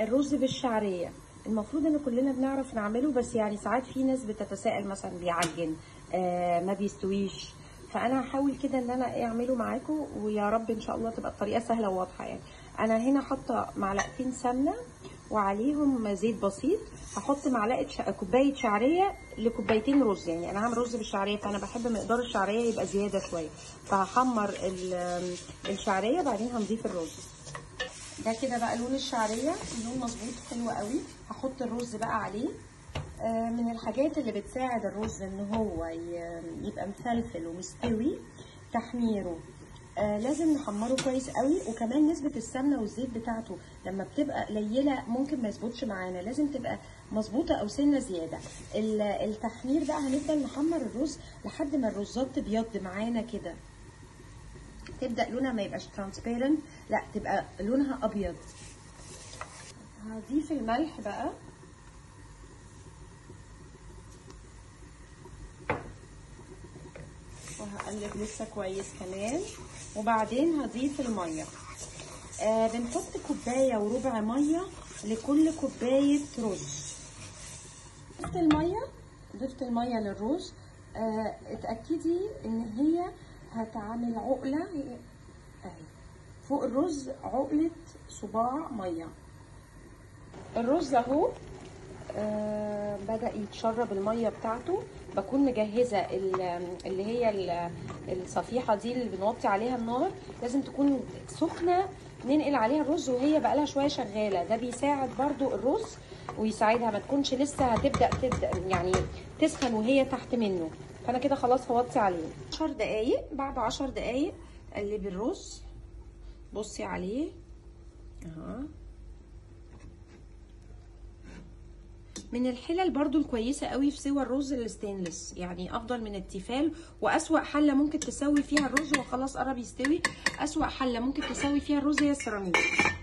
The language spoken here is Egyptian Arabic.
الرز بالشعريه المفروض ان كلنا بنعرف نعمله بس يعني ساعات في ناس بتتساءل مثلا بيعجن آه ما بيستويش فانا هحاول كده ان انا اعمله معاكم ويا رب ان شاء الله تبقى الطريقه سهله وواضحه يعني انا هنا حاطه معلقتين سمنه وعليهم زيت بسيط هحط معلقه شع... كوبايه شعريه لكوبايتين رز يعني انا هعمل رز بالشعريه فانا بحب مقدار الشعريه يبقى زياده شويه فهحمر ال- الشعريه بعدين هنضيف الرز ده كده بقى لون الشعريه لون مظبوط حلو قوي هحط الرز بقى عليه آه، من الحاجات اللي بتساعد الرز ان هو ي- يبقى مفلفل ومستوي تحميره آه لازم نحمره كويس قوي وكمان نسبة السمنة والزيت بتاعته لما بتبقى قليلة ممكن ما يظبطش معانا لازم تبقى مظبوطة او سنة زيادة ال- التحمير بقى هنفضل نحمر الرز لحد ما الرزات تبيض معانا كده تبدأ لونها ما يبقاش ترانسبيرنت لا تبقى لونها ابيض هضيف الملح بقى وهقلب لسه كويس كمان وبعدين هضيف الميه آه بنحط كوبايه وربع ميه لكل كوبايه رز ضفت الميه ضفت الميه للرز آه اتاكدي ان هي هتعمل عقله اهي فوق الرز عقله صباع ميه الرز اهو آه بدأ يتشرب المية بتاعته بكون مجهزة ال- اللي هي ال- الصفيحة دي اللي بنوطي عليها النار لازم تكون سخنة ننقل عليها الرز وهي بقالها شوية شغالة ده بيساعد برضو الرز ويساعدها ما تكونش لسه هتبدأ تبدأ يعني تسخن وهي تحت منه فأنا كده خلاص هوطي عليه 10 دقايق بعد 10 دقايق قلبي الرز بصي عليه اهو من الحلل برضو الكويسة قوي في سوى الرز الستينلس يعني افضل من التيفال واسوأ حلة ممكن تسوي فيها الرز وخلاص قرب يستوي اسوأ حلة ممكن تسوي فيها الرز هي السيراميك